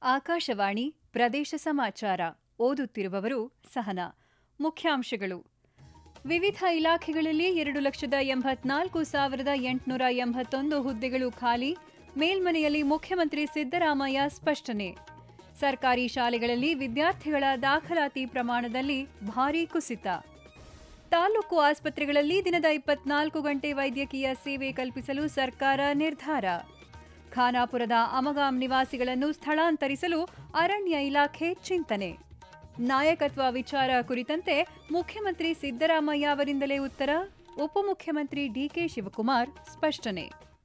ಆಕಾಶವಾಣಿ ಪ್ರದೇಶ ಸಮಾಚಾರ ಓದುತ್ತಿರುವವರು ಸಹನಾ ಮುಖ್ಯಾಂಶಗಳು ವಿವಿಧ ಇಲಾಖೆಗಳಲ್ಲಿ ಎರಡು ಲಕ್ಷದ ಎಂಬತ್ನಾಲ್ಕು ಸಾವಿರದ ಎಂಟುನೂರ ಎಂಬತ್ತೊಂದು ಹುದ್ದೆಗಳು ಖಾಲಿ ಮೇಲ್ಮನೆಯಲ್ಲಿ ಮುಖ್ಯಮಂತ್ರಿ ಸಿದ್ದರಾಮಯ್ಯ ಸ್ಪಷ್ಟನೆ ಸರ್ಕಾರಿ ಶಾಲೆಗಳಲ್ಲಿ ವಿದ್ಯಾರ್ಥಿಗಳ ದಾಖಲಾತಿ ಪ್ರಮಾಣದಲ್ಲಿ ಭಾರೀ ಕುಸಿತ ತಾಲೂಕು ಆಸ್ಪತ್ರೆಗಳಲ್ಲಿ ದಿನದ ಇಪ್ಪತ್ನಾಲ್ಕು ಗಂಟೆ ವೈದ್ಯಕೀಯ ಸೇವೆ ಕಲ್ಪಿಸಲು ಸರ್ಕಾರ ನಿರ್ಧಾರ ಖಾನಾಪುರದ ಅಮಗಾಂ ನಿವಾಸಿಗಳನ್ನು ಸ್ಥಳಾಂತರಿಸಲು ಅರಣ್ಯ ಇಲಾಖೆ ಚಿಂತನೆ ನಾಯಕತ್ವ ವಿಚಾರ ಕುರಿತಂತೆ ಮುಖ್ಯಮಂತ್ರಿ ಸಿದ್ದರಾಮಯ್ಯ ಅವರಿಂದಲೇ ಉತ್ತರ ಉಪಮುಖ್ಯಮಂತ್ರಿ ಡಿಕೆ ಶಿವಕುಮಾರ್ ಸ್ಪಷ್ಟನೆ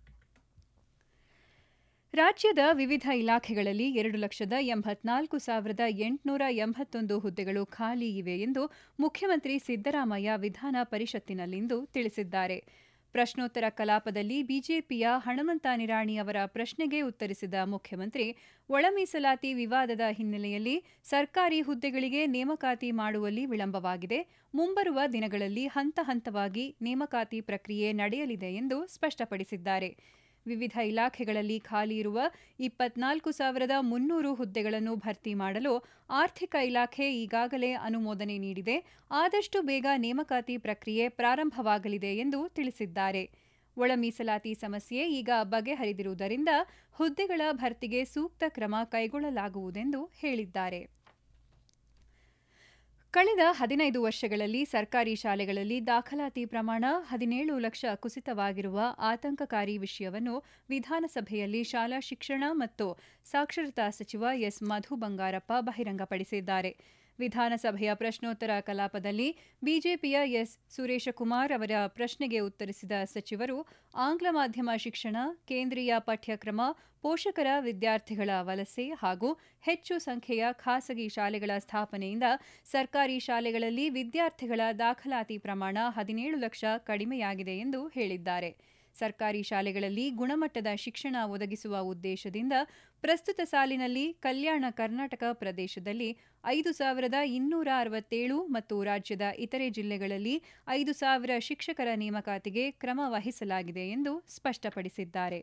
ರಾಜ್ಯದ ವಿವಿಧ ಇಲಾಖೆಗಳಲ್ಲಿ ಎರಡು ಲಕ್ಷದ ಎಂಬತ್ನಾಲ್ಕು ಸಾವಿರದ ಎಂಟುನೂರ ಎಂಬತ್ತೊಂದು ಹುದ್ದೆಗಳು ಖಾಲಿ ಇವೆ ಎಂದು ಮುಖ್ಯಮಂತ್ರಿ ಸಿದ್ದರಾಮಯ್ಯ ವಿಧಾನ ಪರಿಷತ್ತಿನಲ್ಲಿಂದು ತಿಳಿಸಿದ್ದಾರೆ ಪ್ರಶ್ನೋತ್ತರ ಕಲಾಪದಲ್ಲಿ ಬಿಜೆಪಿಯ ಹಣಮಂತ ನಿರಾಣಿ ಅವರ ಪ್ರಶ್ನೆಗೆ ಉತ್ತರಿಸಿದ ಮುಖ್ಯಮಂತ್ರಿ ಒಳ ಮೀಸಲಾತಿ ವಿವಾದದ ಹಿನ್ನೆಲೆಯಲ್ಲಿ ಸರ್ಕಾರಿ ಹುದ್ದೆಗಳಿಗೆ ನೇಮಕಾತಿ ಮಾಡುವಲ್ಲಿ ವಿಳಂಬವಾಗಿದೆ ಮುಂಬರುವ ದಿನಗಳಲ್ಲಿ ಹಂತ ಹಂತವಾಗಿ ನೇಮಕಾತಿ ಪ್ರಕ್ರಿಯೆ ನಡೆಯಲಿದೆ ಎಂದು ಸ್ಪಷ್ಟಪಡಿಸಿದ್ದಾರೆ ವಿವಿಧ ಇಲಾಖೆಗಳಲ್ಲಿ ಖಾಲಿ ಇರುವ ಇಪ್ಪತ್ನಾಲ್ಕು ಸಾವಿರದ ಮುನ್ನೂರು ಹುದ್ದೆಗಳನ್ನು ಭರ್ತಿ ಮಾಡಲು ಆರ್ಥಿಕ ಇಲಾಖೆ ಈಗಾಗಲೇ ಅನುಮೋದನೆ ನೀಡಿದೆ ಆದಷ್ಟು ಬೇಗ ನೇಮಕಾತಿ ಪ್ರಕ್ರಿಯೆ ಪ್ರಾರಂಭವಾಗಲಿದೆ ಎಂದು ತಿಳಿಸಿದ್ದಾರೆ ಒಳ ಮೀಸಲಾತಿ ಸಮಸ್ಯೆ ಈಗ ಬಗೆಹರಿದಿರುವುದರಿಂದ ಹುದ್ದೆಗಳ ಭರ್ತಿಗೆ ಸೂಕ್ತ ಕ್ರಮ ಕೈಗೊಳ್ಳಲಾಗುವುದೆಂದು ಹೇಳಿದ್ದಾರೆ ಕಳೆದ ಹದಿನೈದು ವರ್ಷಗಳಲ್ಲಿ ಸರ್ಕಾರಿ ಶಾಲೆಗಳಲ್ಲಿ ದಾಖಲಾತಿ ಪ್ರಮಾಣ ಹದಿನೇಳು ಲಕ್ಷ ಕುಸಿತವಾಗಿರುವ ಆತಂಕಕಾರಿ ವಿಷಯವನ್ನು ವಿಧಾನಸಭೆಯಲ್ಲಿ ಶಾಲಾ ಶಿಕ್ಷಣ ಮತ್ತು ಸಾಕ್ಷರತಾ ಸಚಿವ ಎಸ್ ಮಧು ಬಂಗಾರಪ್ಪ ಬಹಿರಂಗಪಡಿಸಿದ್ದಾರೆ ವಿಧಾನಸಭೆಯ ಪ್ರಶ್ನೋತ್ತರ ಕಲಾಪದಲ್ಲಿ ಬಿಜೆಪಿಯ ಎಸ್ ಸುರೇಶಕುಮಾರ್ ಅವರ ಪ್ರಶ್ನೆಗೆ ಉತ್ತರಿಸಿದ ಸಚಿವರು ಆಂಗ್ಲ ಮಾಧ್ಯಮ ಶಿಕ್ಷಣ ಕೇಂದ್ರೀಯ ಪಠ್ಯಕ್ರಮ ಪೋಷಕರ ವಿದ್ಯಾರ್ಥಿಗಳ ವಲಸೆ ಹಾಗೂ ಹೆಚ್ಚು ಸಂಖ್ಯೆಯ ಖಾಸಗಿ ಶಾಲೆಗಳ ಸ್ಥಾಪನೆಯಿಂದ ಸರ್ಕಾರಿ ಶಾಲೆಗಳಲ್ಲಿ ವಿದ್ಯಾರ್ಥಿಗಳ ದಾಖಲಾತಿ ಪ್ರಮಾಣ ಹದಿನೇಳು ಲಕ್ಷ ಕಡಿಮೆಯಾಗಿದೆ ಎಂದು ಹೇಳಿದ್ದಾರೆ ಸರ್ಕಾರಿ ಶಾಲೆಗಳಲ್ಲಿ ಗುಣಮಟ್ಟದ ಶಿಕ್ಷಣ ಒದಗಿಸುವ ಉದ್ದೇಶದಿಂದ ಪ್ರಸ್ತುತ ಸಾಲಿನಲ್ಲಿ ಕಲ್ಯಾಣ ಕರ್ನಾಟಕ ಪ್ರದೇಶದಲ್ಲಿ ಐದು ಸಾವಿರದ ಇನ್ನೂರ ಅರವತ್ತೇಳು ಮತ್ತು ರಾಜ್ಯದ ಇತರೆ ಜಿಲ್ಲೆಗಳಲ್ಲಿ ಐದು ಸಾವಿರ ಶಿಕ್ಷಕರ ನೇಮಕಾತಿಗೆ ಕ್ರಮ ವಹಿಸಲಾಗಿದೆ ಎಂದು ಸ್ಪಷ್ಟಪಡಿಸಿದ್ದಾರೆ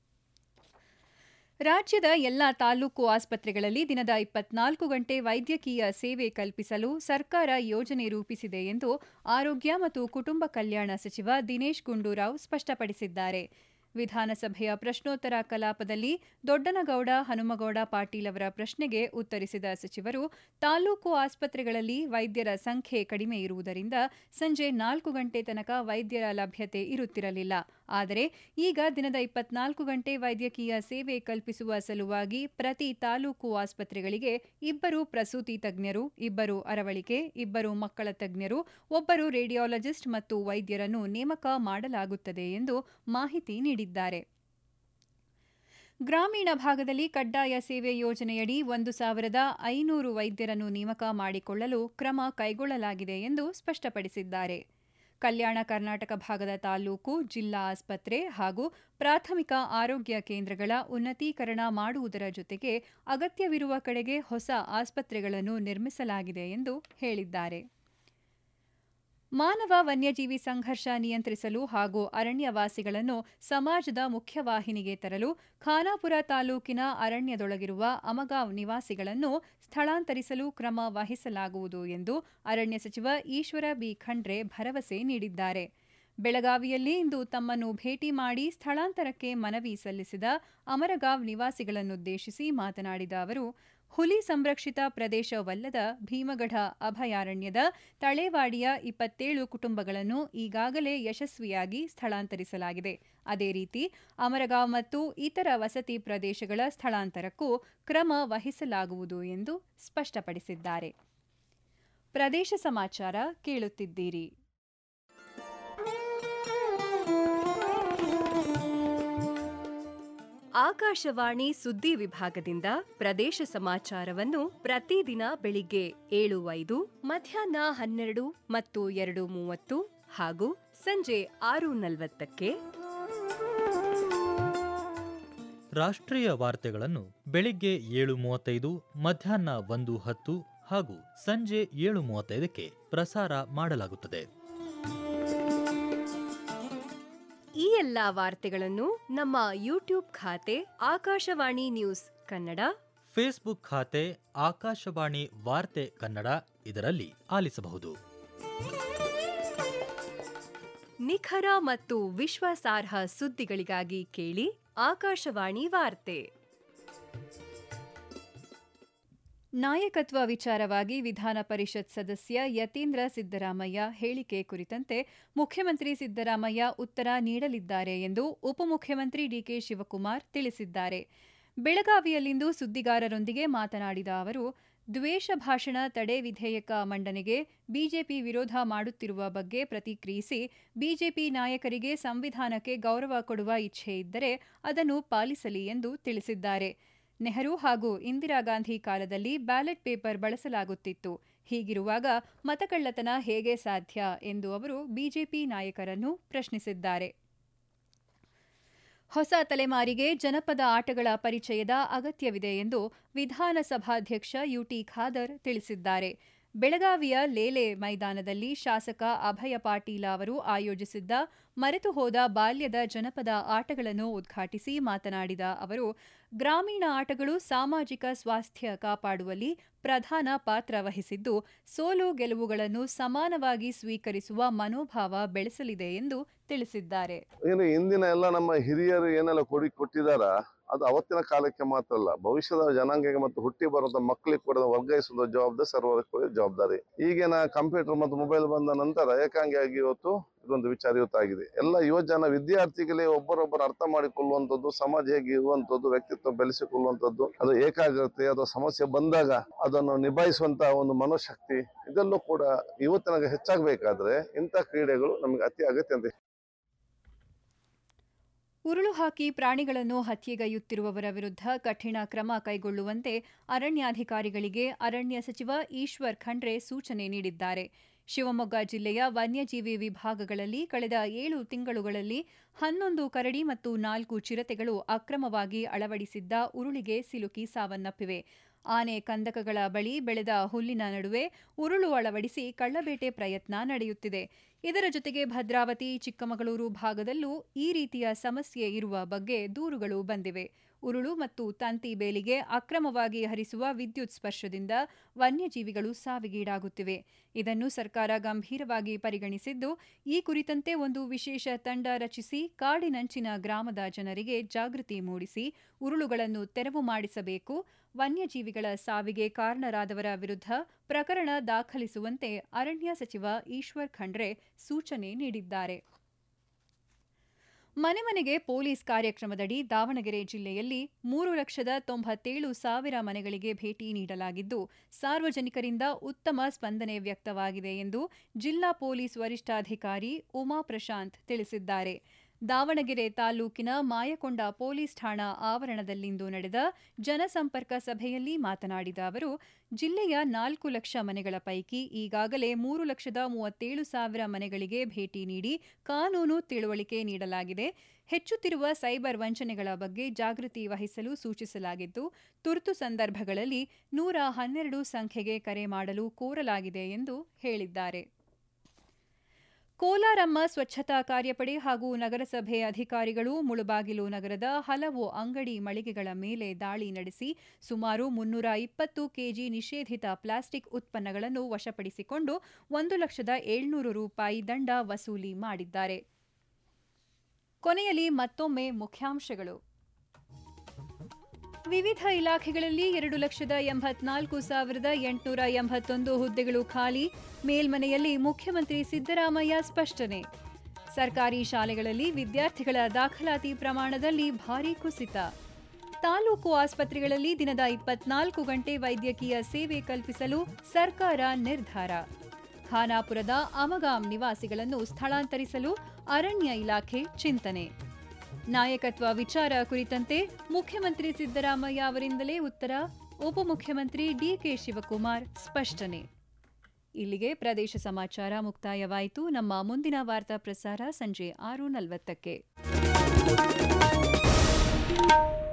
ರಾಜ್ಯದ ಎಲ್ಲ ತಾಲೂಕು ಆಸ್ಪತ್ರೆಗಳಲ್ಲಿ ದಿನದ ಇಪ್ಪತ್ನಾಲ್ಕು ಗಂಟೆ ವೈದ್ಯಕೀಯ ಸೇವೆ ಕಲ್ಪಿಸಲು ಸರ್ಕಾರ ಯೋಜನೆ ರೂಪಿಸಿದೆ ಎಂದು ಆರೋಗ್ಯ ಮತ್ತು ಕುಟುಂಬ ಕಲ್ಯಾಣ ಸಚಿವ ದಿನೇಶ್ ಗುಂಡೂರಾವ್ ಸ್ಪಷ್ಟಪಡಿಸಿದ್ದಾರೆ ವಿಧಾನಸಭೆಯ ಪ್ರಶ್ನೋತ್ತರ ಕಲಾಪದಲ್ಲಿ ದೊಡ್ಡನಗೌಡ ಹನುಮಗೌಡ ಪಾಟೀಲ್ ಅವರ ಪ್ರಶ್ನೆಗೆ ಉತ್ತರಿಸಿದ ಸಚಿವರು ತಾಲೂಕು ಆಸ್ಪತ್ರೆಗಳಲ್ಲಿ ವೈದ್ಯರ ಸಂಖ್ಯೆ ಕಡಿಮೆ ಇರುವುದರಿಂದ ಸಂಜೆ ನಾಲ್ಕು ಗಂಟೆ ತನಕ ವೈದ್ಯರ ಲಭ್ಯತೆ ಇರುತ್ತಿರಲಿಲ್ಲ ಆದರೆ ಈಗ ದಿನದ ಇಪ್ಪತ್ನಾಲ್ಕು ಗಂಟೆ ವೈದ್ಯಕೀಯ ಸೇವೆ ಕಲ್ಪಿಸುವ ಸಲುವಾಗಿ ಪ್ರತಿ ತಾಲೂಕು ಆಸ್ಪತ್ರೆಗಳಿಗೆ ಇಬ್ಬರು ಪ್ರಸೂತಿ ತಜ್ಞರು ಇಬ್ಬರು ಅರವಳಿಕೆ ಇಬ್ಬರು ಮಕ್ಕಳ ತಜ್ಞರು ಒಬ್ಬರು ರೇಡಿಯಾಲಜಿಸ್ಟ್ ಮತ್ತು ವೈದ್ಯರನ್ನು ನೇಮಕ ಮಾಡಲಾಗುತ್ತದೆ ಎಂದು ಮಾಹಿತಿ ನೀಡಿದ್ದಾರೆ ಗ್ರಾಮೀಣ ಭಾಗದಲ್ಲಿ ಕಡ್ಡಾಯ ಸೇವೆ ಯೋಜನೆಯಡಿ ಒಂದು ಸಾವಿರದ ಐನೂರು ವೈದ್ಯರನ್ನು ನೇಮಕ ಮಾಡಿಕೊಳ್ಳಲು ಕ್ರಮ ಕೈಗೊಳ್ಳಲಾಗಿದೆ ಎಂದು ಸ್ಪಷ್ಟಪಡಿಸಿದ್ದಾರೆ ಕಲ್ಯಾಣ ಕರ್ನಾಟಕ ಭಾಗದ ತಾಲೂಕು ಜಿಲ್ಲಾ ಆಸ್ಪತ್ರೆ ಹಾಗೂ ಪ್ರಾಥಮಿಕ ಆರೋಗ್ಯ ಕೇಂದ್ರಗಳ ಉನ್ನತೀಕರಣ ಮಾಡುವುದರ ಜೊತೆಗೆ ಅಗತ್ಯವಿರುವ ಕಡೆಗೆ ಹೊಸ ಆಸ್ಪತ್ರೆಗಳನ್ನು ನಿರ್ಮಿಸಲಾಗಿದೆ ಎಂದು ಹೇಳಿದ್ದಾರೆ ಮಾನವ ವನ್ಯಜೀವಿ ಸಂಘರ್ಷ ನಿಯಂತ್ರಿಸಲು ಹಾಗೂ ಅರಣ್ಯವಾಸಿಗಳನ್ನು ಸಮಾಜದ ಮುಖ್ಯವಾಹಿನಿಗೆ ತರಲು ಖಾನಾಪುರ ತಾಲೂಕಿನ ಅರಣ್ಯದೊಳಗಿರುವ ಅಮಗಾಂವ್ ನಿವಾಸಿಗಳನ್ನು ಸ್ಥಳಾಂತರಿಸಲು ಕ್ರಮ ವಹಿಸಲಾಗುವುದು ಎಂದು ಅರಣ್ಯ ಸಚಿವ ಈಶ್ವರ ಬಿ ಖಂಡ್ರೆ ಭರವಸೆ ನೀಡಿದ್ದಾರೆ ಬೆಳಗಾವಿಯಲ್ಲಿ ಇಂದು ತಮ್ಮನ್ನು ಭೇಟಿ ಮಾಡಿ ಸ್ಥಳಾಂತರಕ್ಕೆ ಮನವಿ ಸಲ್ಲಿಸಿದ ಅಮರಗಾಂವ್ ನಿವಾಸಿಗಳನ್ನುದ್ದೇಶಿಸಿ ಮಾತನಾಡಿದ ಅವರು ಹುಲಿ ಸಂರಕ್ಷಿತ ಪ್ರದೇಶವಲ್ಲದ ಭೀಮಗಢ ಅಭಯಾರಣ್ಯದ ತಳೇವಾಡಿಯ ಇಪ್ಪತ್ತೇಳು ಕುಟುಂಬಗಳನ್ನು ಈಗಾಗಲೇ ಯಶಸ್ವಿಯಾಗಿ ಸ್ಥಳಾಂತರಿಸಲಾಗಿದೆ ಅದೇ ರೀತಿ ಅಮರಗಾಂವ್ ಮತ್ತು ಇತರ ವಸತಿ ಪ್ರದೇಶಗಳ ಸ್ಥಳಾಂತರಕ್ಕೂ ಕ್ರಮ ವಹಿಸಲಾಗುವುದು ಎಂದು ಸ್ಪಷ್ಟಪಡಿಸಿದ್ದಾರೆ ಪ್ರದೇಶ ಸಮಾಚಾರ ಕೇಳುತ್ತಿದ್ದೀರಿ ಆಕಾಶವಾಣಿ ಸುದ್ದಿ ವಿಭಾಗದಿಂದ ಪ್ರದೇಶ ಸಮಾಚಾರವನ್ನು ಪ್ರತಿದಿನ ಬೆಳಿಗ್ಗೆ ಏಳು ಐದು ಮಧ್ಯಾಹ್ನ ಹನ್ನೆರಡು ಮತ್ತು ಎರಡು ಮೂವತ್ತು ಹಾಗೂ ಸಂಜೆ ಆರು ನಲವತ್ತಕ್ಕೆ ರಾಷ್ಟ್ರೀಯ ವಾರ್ತೆಗಳನ್ನು ಬೆಳಿಗ್ಗೆ ಏಳು ಮೂವತ್ತೈದು ಮಧ್ಯಾಹ್ನ ಒಂದು ಹತ್ತು ಹಾಗೂ ಸಂಜೆ ಏಳು ಮೂವತ್ತೈದಕ್ಕೆ ಪ್ರಸಾರ ಮಾಡಲಾಗುತ್ತದೆ ಈ ಎಲ್ಲಾ ವಾರ್ತೆಗಳನ್ನು ನಮ್ಮ ಯೂಟ್ಯೂಬ್ ಖಾತೆ ಆಕಾಶವಾಣಿ ನ್ಯೂಸ್ ಕನ್ನಡ ಫೇಸ್ಬುಕ್ ಖಾತೆ ಆಕಾಶವಾಣಿ ವಾರ್ತೆ ಕನ್ನಡ ಇದರಲ್ಲಿ ಆಲಿಸಬಹುದು ನಿಖರ ಮತ್ತು ವಿಶ್ವಾಸಾರ್ಹ ಸುದ್ದಿಗಳಿಗಾಗಿ ಕೇಳಿ ಆಕಾಶವಾಣಿ ವಾರ್ತೆ ನಾಯಕತ್ವ ವಿಚಾರವಾಗಿ ವಿಧಾನ ಪರಿಷತ್ ಸದಸ್ಯ ಯತೀಂದ್ರ ಸಿದ್ದರಾಮಯ್ಯ ಹೇಳಿಕೆ ಕುರಿತಂತೆ ಮುಖ್ಯಮಂತ್ರಿ ಸಿದ್ದರಾಮಯ್ಯ ಉತ್ತರ ನೀಡಲಿದ್ದಾರೆ ಎಂದು ಉಪಮುಖ್ಯಮಂತ್ರಿ ಡಿಕೆ ಶಿವಕುಮಾರ್ ತಿಳಿಸಿದ್ದಾರೆ ಬೆಳಗಾವಿಯಲ್ಲಿಂದು ಸುದ್ದಿಗಾರರೊಂದಿಗೆ ಮಾತನಾಡಿದ ಅವರು ದ್ವೇಷ ಭಾಷಣ ತಡೆ ವಿಧೇಯಕ ಮಂಡನೆಗೆ ಬಿಜೆಪಿ ವಿರೋಧ ಮಾಡುತ್ತಿರುವ ಬಗ್ಗೆ ಪ್ರತಿಕ್ರಿಯಿಸಿ ಬಿಜೆಪಿ ನಾಯಕರಿಗೆ ಸಂವಿಧಾನಕ್ಕೆ ಗೌರವ ಕೊಡುವ ಇಚ್ಛೆ ಇದ್ದರೆ ಅದನ್ನು ಪಾಲಿಸಲಿ ಎಂದು ತಿಳಿಸಿದ್ದಾರೆ ನೆಹರು ಹಾಗೂ ಇಂದಿರಾ ಗಾಂಧಿ ಕಾಲದಲ್ಲಿ ಬ್ಯಾಲೆಟ್ ಪೇಪರ್ ಬಳಸಲಾಗುತ್ತಿತ್ತು ಹೀಗಿರುವಾಗ ಮತಕಳ್ಳತನ ಹೇಗೆ ಸಾಧ್ಯ ಎಂದು ಅವರು ಬಿಜೆಪಿ ನಾಯಕರನ್ನು ಪ್ರಶ್ನಿಸಿದ್ದಾರೆ ಹೊಸ ತಲೆಮಾರಿಗೆ ಜನಪದ ಆಟಗಳ ಪರಿಚಯದ ಅಗತ್ಯವಿದೆ ಎಂದು ವಿಧಾನಸಭಾಧ್ಯಕ್ಷ ಯುಟಿ ಖಾದರ್ ತಿಳಿಸಿದ್ದಾರೆ ಬೆಳಗಾವಿಯ ಲೇಲೆ ಮೈದಾನದಲ್ಲಿ ಶಾಸಕ ಅಭಯ ಪಾಟೀಲ ಅವರು ಆಯೋಜಿಸಿದ್ದ ಮರೆತು ಹೋದ ಬಾಲ್ಯದ ಜನಪದ ಆಟಗಳನ್ನು ಉದ್ಘಾಟಿಸಿ ಮಾತನಾಡಿದ ಅವರು ಗ್ರಾಮೀಣ ಆಟಗಳು ಸಾಮಾಜಿಕ ಸ್ವಾಸ್ಥ್ಯ ಕಾಪಾಡುವಲ್ಲಿ ಪ್ರಧಾನ ಪಾತ್ರ ವಹಿಸಿದ್ದು ಸೋಲು ಗೆಲುವುಗಳನ್ನು ಸಮಾನವಾಗಿ ಸ್ವೀಕರಿಸುವ ಮನೋಭಾವ ಬೆಳೆಸಲಿದೆ ಎಂದು ತಿಳಿಸಿದ್ದಾರೆ ಏನು ಇಂದಿನ ಎಲ್ಲ ನಮ್ಮ ಹಿರಿಯರು ಏನೆಲ್ಲ ಕೊಡಿ ಕೊಟ್ಟಿದಾರ ಅದು ಅವತ್ತಿನ ಕಾಲಕ್ಕೆ ಮಾತ್ರ ಅಲ್ಲ ಭವಿಷ್ಯದ ಜನಾಂಗಕ್ಕೆ ಮತ್ತು ಹುಟ್ಟಿ ಬರುವಂತ ಮಕ್ಕಳಿಗೆ ಕೂಡ ವರ್ಗಾಯಿಸುವ ಜವಾಬ್ದಾರಿ ಸರ್ವರ ಜವಾಬ್ದಾರಿ ಈಗಿನ ಕಂಪ್ಯೂಟರ್ ಮತ್ತು ಮೊಬೈಲ್ ಬಂದ ನಂತರ ಏಕಾಂಗಿಯಾಗಿ ಇವತ್ತು ಇದೊಂದು ವಿಚಾರ ಇವತ್ತಾಗಿದೆ ಎಲ್ಲ ಯುವಜನ ವಿದ್ಯಾರ್ಥಿಗಳೇ ಒಬ್ಬರೊಬ್ಬರು ಅರ್ಥ ಮಾಡಿಕೊಳ್ಳುವಂಥದ್ದು ಸಮಾಜ ಹೇಗೆ ಇರುವಂಥದ್ದು ವ್ಯಕ್ತಿತ್ವ ಬೆಳೆಸಿಕೊಳ್ಳುವಂಥದ್ದು ಅದು ಏಕಾಗ್ರತೆ ಅಥವಾ ಸಮಸ್ಯೆ ಬಂದಾಗ ಅದನ್ನು ನಿಭಾಯಿಸುವಂತ ಒಂದು ಮನೋಶಕ್ತಿ ಇದೆಲ್ಲೂ ಕೂಡ ಇವತ್ತಿನಾಗ ಹೆಚ್ಚಾಗಬೇಕಾದ್ರೆ ಇಂಥ ಕ್ರೀಡೆಗಳು ನಮಗೆ ಅತಿ ಅಗತ್ಯ ಅಂತ ಉರುಳು ಹಾಕಿ ಪ್ರಾಣಿಗಳನ್ನು ಹತ್ಯೆಗೈಯುತ್ತಿರುವವರ ವಿರುದ್ಧ ಕಠಿಣ ಕ್ರಮ ಕೈಗೊಳ್ಳುವಂತೆ ಅರಣ್ಯಾಧಿಕಾರಿಗಳಿಗೆ ಅರಣ್ಯ ಸಚಿವ ಈಶ್ವರ್ ಖಂಡ್ರೆ ಸೂಚನೆ ನೀಡಿದ್ದಾರೆ ಶಿವಮೊಗ್ಗ ಜಿಲ್ಲೆಯ ವನ್ಯಜೀವಿ ವಿಭಾಗಗಳಲ್ಲಿ ಕಳೆದ ಏಳು ತಿಂಗಳುಗಳಲ್ಲಿ ಹನ್ನೊಂದು ಕರಡಿ ಮತ್ತು ನಾಲ್ಕು ಚಿರತೆಗಳು ಅಕ್ರಮವಾಗಿ ಅಳವಡಿಸಿದ್ದ ಉರುಳಿಗೆ ಸಿಲುಕಿ ಸಾವನ್ನಪ್ಪಿವೆ ಆನೆ ಕಂದಕಗಳ ಬಳಿ ಬೆಳೆದ ಹುಲ್ಲಿನ ನಡುವೆ ಉರುಳು ಅಳವಡಿಸಿ ಕಳ್ಳಬೇಟೆ ಪ್ರಯತ್ನ ನಡೆಯುತ್ತಿದೆ ಇದರ ಜೊತೆಗೆ ಭದ್ರಾವತಿ ಚಿಕ್ಕಮಗಳೂರು ಭಾಗದಲ್ಲೂ ಈ ರೀತಿಯ ಸಮಸ್ಯೆ ಇರುವ ಬಗ್ಗೆ ದೂರುಗಳು ಬಂದಿವೆ ಉರುಳು ಮತ್ತು ತಂತಿ ಬೇಲಿಗೆ ಅಕ್ರಮವಾಗಿ ಹರಿಸುವ ವಿದ್ಯುತ್ ಸ್ಪರ್ಶದಿಂದ ವನ್ಯಜೀವಿಗಳು ಸಾವಿಗೀಡಾಗುತ್ತಿವೆ ಇದನ್ನು ಸರ್ಕಾರ ಗಂಭೀರವಾಗಿ ಪರಿಗಣಿಸಿದ್ದು ಈ ಕುರಿತಂತೆ ಒಂದು ವಿಶೇಷ ತಂಡ ರಚಿಸಿ ಕಾಡಿನಂಚಿನ ಗ್ರಾಮದ ಜನರಿಗೆ ಜಾಗೃತಿ ಮೂಡಿಸಿ ಉರುಳುಗಳನ್ನು ತೆರವು ಮಾಡಿಸಬೇಕು ವನ್ಯಜೀವಿಗಳ ಸಾವಿಗೆ ಕಾರಣರಾದವರ ವಿರುದ್ಧ ಪ್ರಕರಣ ದಾಖಲಿಸುವಂತೆ ಅರಣ್ಯ ಸಚಿವ ಈಶ್ವರ್ ಖಂಡ್ರೆ ಸೂಚನೆ ನೀಡಿದ್ದಾರೆ ಮನೆ ಮನೆಗೆ ಪೊಲೀಸ್ ಕಾರ್ಯಕ್ರಮದಡಿ ದಾವಣಗೆರೆ ಜಿಲ್ಲೆಯಲ್ಲಿ ಮೂರು ಲಕ್ಷದ ತೊಂಬತ್ತೇಳು ಸಾವಿರ ಮನೆಗಳಿಗೆ ಭೇಟಿ ನೀಡಲಾಗಿದ್ದು ಸಾರ್ವಜನಿಕರಿಂದ ಉತ್ತಮ ಸ್ಪಂದನೆ ವ್ಯಕ್ತವಾಗಿದೆ ಎಂದು ಜಿಲ್ಲಾ ಪೊಲೀಸ್ ವರಿಷ್ಠಾಧಿಕಾರಿ ಉಮಾ ಪ್ರಶಾಂತ್ ತಿಳಿಸಿದ್ದಾರೆ ದಾವಣಗೆರೆ ತಾಲೂಕಿನ ಮಾಯಕೊಂಡ ಪೊಲೀಸ್ ಠಾಣಾ ಆವರಣದಲ್ಲಿಂದು ನಡೆದ ಜನಸಂಪರ್ಕ ಸಭೆಯಲ್ಲಿ ಮಾತನಾಡಿದ ಅವರು ಜಿಲ್ಲೆಯ ನಾಲ್ಕು ಲಕ್ಷ ಮನೆಗಳ ಪೈಕಿ ಈಗಾಗಲೇ ಮೂರು ಲಕ್ಷದ ಮೂವತ್ತೇಳು ಸಾವಿರ ಮನೆಗಳಿಗೆ ಭೇಟಿ ನೀಡಿ ಕಾನೂನು ತಿಳುವಳಿಕೆ ನೀಡಲಾಗಿದೆ ಹೆಚ್ಚುತ್ತಿರುವ ಸೈಬರ್ ವಂಚನೆಗಳ ಬಗ್ಗೆ ಜಾಗೃತಿ ವಹಿಸಲು ಸೂಚಿಸಲಾಗಿದ್ದು ತುರ್ತು ಸಂದರ್ಭಗಳಲ್ಲಿ ನೂರ ಹನ್ನೆರಡು ಸಂಖ್ಯೆಗೆ ಕರೆ ಮಾಡಲು ಕೋರಲಾಗಿದೆ ಎಂದು ಹೇಳಿದ್ದಾರೆ ಕೋಲಾರಮ್ಮ ಸ್ವಚ್ಛತಾ ಕಾರ್ಯಪಡೆ ಹಾಗೂ ನಗರಸಭೆ ಅಧಿಕಾರಿಗಳು ಮುಳುಬಾಗಿಲು ನಗರದ ಹಲವು ಅಂಗಡಿ ಮಳಿಗೆಗಳ ಮೇಲೆ ದಾಳಿ ನಡೆಸಿ ಸುಮಾರು ಮುನ್ನೂರ ಇಪ್ಪತ್ತು ಕೆಜಿ ನಿಷೇಧಿತ ಪ್ಲಾಸ್ಟಿಕ್ ಉತ್ಪನ್ನಗಳನ್ನು ವಶಪಡಿಸಿಕೊಂಡು ಒಂದು ಲಕ್ಷದ ಏಳ್ನೂರು ರೂಪಾಯಿ ದಂಡ ವಸೂಲಿ ಮಾಡಿದ್ದಾರೆ ಕೊನೆಯಲ್ಲಿ ಮತ್ತೊಮ್ಮೆ ಮುಖ್ಯಾಂಶಗಳು ವಿವಿಧ ಇಲಾಖೆಗಳಲ್ಲಿ ಎರಡು ಲಕ್ಷದ ಎಂಬತ್ನಾಲ್ಕು ಸಾವಿರದ ಎಂಟುನೂರ ಎಂಬತ್ತೊಂದು ಹುದ್ದೆಗಳು ಖಾಲಿ ಮೇಲ್ಮನೆಯಲ್ಲಿ ಮುಖ್ಯಮಂತ್ರಿ ಸಿದ್ದರಾಮಯ್ಯ ಸ್ಪಷ್ಟನೆ ಸರ್ಕಾರಿ ಶಾಲೆಗಳಲ್ಲಿ ವಿದ್ಯಾರ್ಥಿಗಳ ದಾಖಲಾತಿ ಪ್ರಮಾಣದಲ್ಲಿ ಭಾರೀ ಕುಸಿತ ತಾಲೂಕು ಆಸ್ಪತ್ರೆಗಳಲ್ಲಿ ದಿನದ ಇಪ್ಪತ್ನಾಲ್ಕು ಗಂಟೆ ವೈದ್ಯಕೀಯ ಸೇವೆ ಕಲ್ಪಿಸಲು ಸರ್ಕಾರ ನಿರ್ಧಾರ ಖಾನಾಪುರದ ಅಮಗಾಂ ನಿವಾಸಿಗಳನ್ನು ಸ್ಥಳಾಂತರಿಸಲು ಅರಣ್ಯ ಇಲಾಖೆ ಚಿಂತನೆ ನಾಯಕತ್ವ ವಿಚಾರ ಕುರಿತಂತೆ ಮುಖ್ಯಮಂತ್ರಿ ಸಿದ್ದರಾಮಯ್ಯ ಅವರಿಂದಲೇ ಉತ್ತರ ಉಪಮುಖ್ಯಮಂತ್ರಿ ಡಿಕೆ ಶಿವಕುಮಾರ್ ಸ್ಪಷ್ಟನೆ ಇಲ್ಲಿಗೆ ಪ್ರದೇಶ ಸಮಾಚಾರ ಮುಕ್ತಾಯವಾಯಿತು ನಮ್ಮ ಮುಂದಿನ ವಾರ್ತಾ ಪ್ರಸಾರ ಸಂಜೆ ಆರು ನಲವತ್ತಕ್ಕೆ